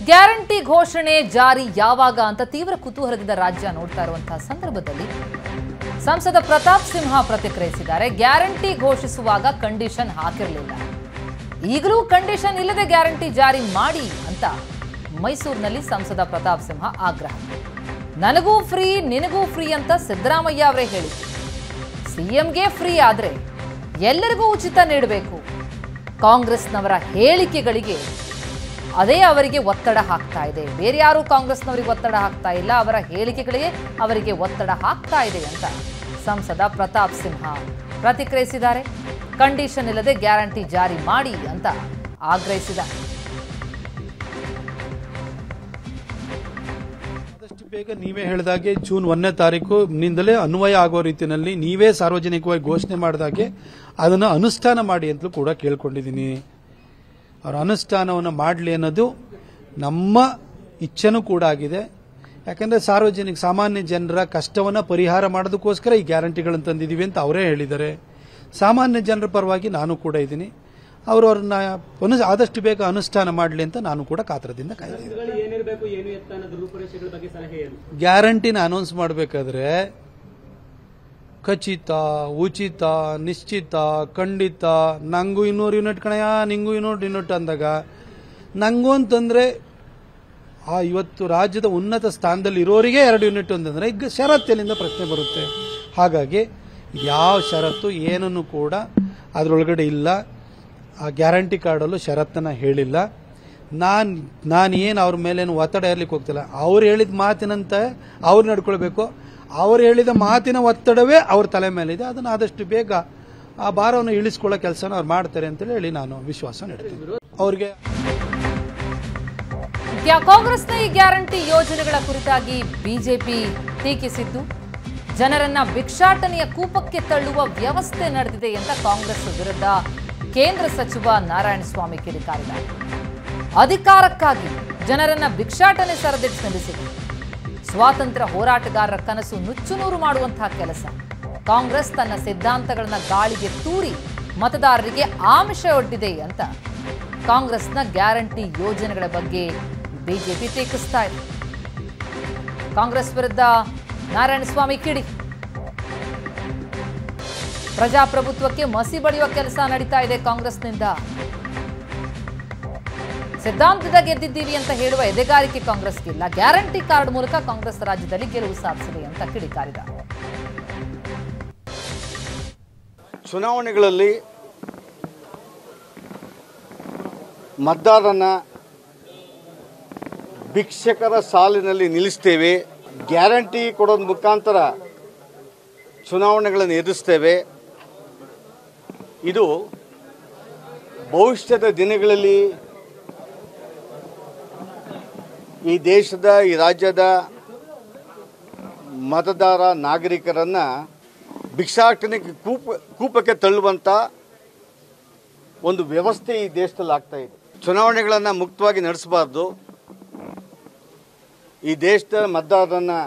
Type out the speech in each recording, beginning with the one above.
guarantee ಘೋಷಣೆ ಜಾರಿ ಯಾವಾಗ ಅಂತ ತೀವ್ರ ಕುತೂಹಲದಿಂದ ರಾಜ್ಯ ನೋಡ್ತಾ ಇರುವಂತಹ ಸಂದರ್ಭದಲ್ಲಿ ಸಂಸದ ಪ್ರತಾಪ್ ಸಿಂಹ ಪ್ರತಿಕ್ರಿಯಿಸಿದ್ದಾರೆ ಗ್ಯಾರಂಟಿ ಘೋಷಿಸುವಾಗ ಕಂಡೀಷನ್ ಹಾಕಿರಲಿಲ್ಲ ಈಗಲೂ ಕಂಡೀಷನ್ ಇಲ್ಲದೆ ಗ್ಯಾರಂಟಿ ಜಾರಿ ಮಾಡಿ ಅಂತ ಮೈಸೂರಿನಲ್ಲಿ ಸಂಸದ ಪ್ರತಾಪ್ ಸಿಂಹ ಆಗ್ರಹ ನನಗೂ ಫ್ರೀ ನಿನಗೂ ಫ್ರೀ ಅಂತ ಸಿದ್ದರಾಮಯ್ಯ ಅವರೇ ಹೇಳಿದ್ರು ಸಿಎಂಗೆ ಫ್ರೀ ಆದ್ರೆ ಎಲ್ಲರಿಗೂ ಉಚಿತ ನೀಡಬೇಕು ಕಾಂಗ್ರೆಸ್ನವರ ಹೇಳಿಕೆಗಳಿಗೆ ಅದೇ ಅವರಿಗೆ ಒತ್ತಡ ಹಾಕ್ತಾ ಇದೆ ಬೇರೆ ಯಾರು ಕಾಂಗ್ರೆಸ್ನವರಿಗೆ ಒತ್ತಡ ಹಾಕ್ತಾ ಇಲ್ಲ ಅವರ ಹೇಳಿಕೆಗಳಿಗೆ ಅವರಿಗೆ ಒತ್ತಡ ಹಾಕ್ತಾ ಇದೆ ಅಂತ ಸಂಸದ ಪ್ರತಾಪ್ ಸಿಂಹ ಪ್ರತಿಕ್ರಿಯಿಸಿದ್ದಾರೆ ಕಂಡೀಷನ್ ಇಲ್ಲದೆ ಗ್ಯಾರಂಟಿ ಜಾರಿ ಮಾಡಿ ಅಂತ ಆಗ್ರಹಿಸಿದ್ದಾರೆ ಆದಷ್ಟು ಬೇಗ ನೀವೇ ಹೇಳಿದಾಗೆ ಜೂನ್ ಒಂದನೇ ತಾರೀಕು ನಿಂದಲೇ ಅನ್ವಯ ಆಗೋ ರೀತಿಯಲ್ಲಿ ನೀವೇ ಸಾರ್ವಜನಿಕವಾಗಿ ಘೋಷಣೆ ಮಾಡಿದಾಗೆ ಅದನ್ನು ಅನುಷ್ಠಾನ ಮಾಡಿ ಅಂತಲೂ ಕೂಡ ಕೇಳ್ಕೊಂಡಿದ್ದೀನಿ ಅವರ ಅನುಷ್ಠಾನವನ್ನು ಮಾಡಲಿ ಅನ್ನೋದು ನಮ್ಮ ಇಚ್ಛೆನೂ ಕೂಡ ಆಗಿದೆ ಯಾಕಂದ್ರೆ ಸಾರ್ವಜನಿಕ ಸಾಮಾನ್ಯ ಜನರ ಕಷ್ಟವನ್ನು ಪರಿಹಾರ ಮಾಡೋದಕ್ಕೋಸ್ಕರ ಈ ಗ್ಯಾರಂಟಿಗಳನ್ನು ತಂದಿದ್ದೀವಿ ಅಂತ ಅವರೇ ಹೇಳಿದ್ದಾರೆ ಸಾಮಾನ್ಯ ಜನರ ಪರವಾಗಿ ನಾನು ಕೂಡ ಇದ್ದೀನಿ ಅವರು ಅವ್ರನ್ನ ಅನು ಆದಷ್ಟು ಬೇಗ ಅನುಷ್ಠಾನ ಮಾಡಲಿ ಅಂತ ನಾನು ಕೂಡ ಕಾತರದಿಂದ ಕಾಯ್ತಿದ್ದೀನಿ ಏನಿರಬೇಕು ಏನು ಎತ್ತ ಅನ್ನೋದು ರೂಪುರೇಷೆಗಳ ಬಗ್ಗೆ ಸಲಹೆ ಏನು ಗ್ಯಾರಂಟಿನ ಅನೌನ್ಸ್ ಮಾಡಬೇಕಾದ್ರೆ ಖಚಿತ ಉಚಿತ ನಿಶ್ಚಿತ ಖಂಡಿತ ನಂಗೂ ಇನ್ನೂರು ಯೂನಿಟ್ ಕಣಯ್ಯ ನಿಂಗೂ ಇನ್ನೂರು ಯೂನಿಟ್ ಅಂದಾಗ ನಂಗೂ ಅಂತಂದ್ರೆ ಆ ಇವತ್ತು ರಾಜ್ಯದ ಉನ್ನತ ಸ್ಥಾನದಲ್ಲಿ ಇರೋರಿಗೆ ಎರಡು ಯೂನಿಟ್ ಅಂತಂದ್ರೆ ಈಗ ಷರತ್ತಿನಿಂದ ಪ್ರಶ್ನೆ ಬರುತ್ತೆ ಹಾಗಾಗಿ ಯಾವ ಷರತ್ತು ಏನನ್ನು ಕೂಡ ಅದರೊಳಗಡೆ ಇಲ್ಲ ಆ ಗ್ಯಾರಂಟಿ ಕಾರ್ಡಲ್ಲೂ ಷರತ್ತನ್ನ ಹೇಳಿಲ್ಲ ನಾನು ನಾನು ಏನು ಅವ್ರ ಮೇಲೇನು ಒತ್ತಡ ಇರ್ಲಿಕ್ಕೆ ಹೋಗ್ತಿಲ್ಲ ಅವ್ರು ಹೇಳಿದ ಮಾತಿನಂತೆ ಅವ್ರು ನಡ್ಕೊಳ್ಬೇಕು ಅವ್ರು ಹೇಳಿದ ಮಾತಿನ ಒತ್ತಡವೇ ಅವ್ರ ತಲೆ ಮೇಲಿದೆ ಅದನ್ನು ಆದಷ್ಟು ಬೇಗ ಆ ಭಾರವನ್ನು ಇಳಿಸ್ಕೊಳ್ಳೋ ಕೆಲಸನ ಅವ್ರು ಮಾಡ್ತಾರೆ ಅಂತೇಳಿ ಹೇಳಿ ನಾನು ವಿಶ್ವಾಸ ನೀಡ್ತೀನಿ ಅವ್ರಿಗೆ ಯಾ- ಕಾಂಗ್ರೆಸ್ನ ಈ ಗ್ಯಾರಂಟಿ ಯೋಜನೆಗಳ ಕುರಿತಾಗಿ ಬಿಜೆಪಿ ಟೀಕಿಸಿದ್ದು ಜನರನ್ನ ಭಿಕ್ಷಾಟನೆಯ ಕೂಪಕ್ಕೆ ತಳ್ಳುವ ವ್ಯವಸ್ಥೆ ನಡೆದಿದೆ ಅಂತ ಕಾಂಗ್ರೆಸ್ ವಿರುದ್ಧ ಕೇಂದ್ರ ಸಚಿವ ನಾರಾಯಣಸ್ವಾಮಿ ಕಿಡಿಕಾರಿದ್ದಾರೆ ಅಧಿಕಾರಕ್ಕಾಗಿ ಜನರನ್ನ ಭಿಕ್ಷಾಟನೆ ಸರದಿಟ್ಟು ನಿಲ್ಲಿಸಿದೆ ಸ್ವಾತಂತ್ರ್ಯ ಹೋರಾಟಗಾರರ ಕನಸು ನುಚ್ಚುನೂರು ಮಾಡುವಂತಹ ಕೆಲಸ ಕಾಂಗ್ರೆಸ್ ತನ್ನ ಸಿದ್ಧಾಂತಗಳನ್ನ ಗಾಳಿಗೆ ತೂರಿ ಮತದಾರರಿಗೆ ಆಮಿಷ ಒಡ್ಡಿದೆ ಅಂತ ಕಾಂಗ್ರೆಸ್ನ ಗ್ಯಾರಂಟಿ ಯೋಜನೆಗಳ ಬಗ್ಗೆ ಬಿಜೆಪಿ ಟೀಕಿಸ್ತಾ ಇದೆ ಕಾಂಗ್ರೆಸ್ ವಿರುದ್ಧ ನಾರಾಯಣಸ್ವಾಮಿ ಕಿಡಿ ಪ್ರಜಾಪ್ರಭುತ್ವಕ್ಕೆ ಮಸಿ ಬಳಿಯುವ ಕೆಲಸ ನಡೀತಾ ಇದೆ ಕಾಂಗ್ರೆಸ್ನಿಂದ ಸಿದ್ಧಾಂತದ ಗೆದ್ದಿದ್ದೀವಿ ಅಂತ ಹೇಳುವ ಎದೆಗಾರಿಕೆ ಕಾಂಗ್ರೆಸ್ಗಿಲ್ಲ ಗ್ಯಾರಂಟಿ ಕಾರ್ಡ್ ಮೂಲಕ ಕಾಂಗ್ರೆಸ್ ರಾಜ್ಯದಲ್ಲಿ ಗೆಲುವು ಸಾಧಿಸಿದೆ ಅಂತ ಕಿಡಿಕಾರಿದ ಚುನಾವಣೆಗಳಲ್ಲಿ ಮತದಾರರನ್ನ ಭಿಕ್ಷಕರ ಸಾಲಿನಲ್ಲಿ ನಿಲ್ಲಿಸ್ತೇವೆ ಗ್ಯಾರಂಟಿ ಕೊಡೋದ್ ಮುಖಾಂತರ ಚುನಾವಣೆಗಳನ್ನು ಎದುರಿಸ್ತೇವೆ ಇದು ಭವಿಷ್ಯದ ದಿನಗಳಲ್ಲಿ ಈ ದೇಶದ ಈ ರಾಜ್ಯದ ಮತದಾರ ನಾಗರಿಕರನ್ನ ಭಿಕ್ಷಾಟನೆಗೆ ಕೂಪ ಕೂಪಕ್ಕೆ ತಳ್ಳುವಂತ ಒಂದು ವ್ಯವಸ್ಥೆ ಈ ದೇಶದಲ್ಲಿ ಆಗ್ತಾ ಇದೆ ಚುನಾವಣೆಗಳನ್ನು ಮುಕ್ತವಾಗಿ ನಡೆಸಬಾರ್ದು ಈ ದೇಶದ ಮತದಾರರನ್ನ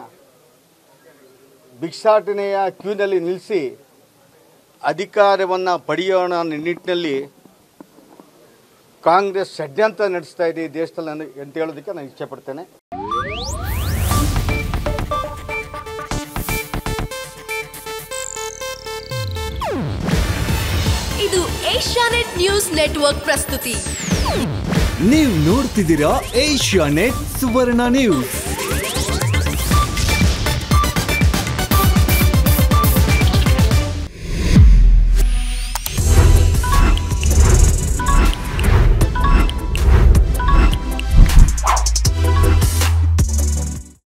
ಭಿಕ್ಷಾಟನೆಯ ಕ್ಯೂನಲ್ಲಿ ನಿಲ್ಲಿಸಿ ಅಧಿಕಾರವನ್ನು ಪಡೆಯೋಣ ಅನ್ನೋ ನಿಟ್ಟಿನಲ್ಲಿ ಕಾಂಗ್ರೆಸ್ ಷಡ್ಯಂತ್ರ ನಡೆಸ್ತಾ ಇದೆ ಈ ದೇಶದಲ್ಲಿ ನಾನು- ಅಂತ ಹೇಳೋದಕ್ಕೆ ನಾನು ಇಚ್ಛೆಪಡ್ತೇನೆ ಇದು ಏಷ್ಯಾನೆಟ್ ನ್ಯೂಸ್ ನೆಟ್ವರ್ಕ್ ಪ್ರಸ್ತುತಿ ನೀವು ನೋಡ್ತಿದ್ದೀರಾ ಏಷ್ಯಾ ನೆಟ್ ಸುವರ್ಣ ನ್ಯೂಸ್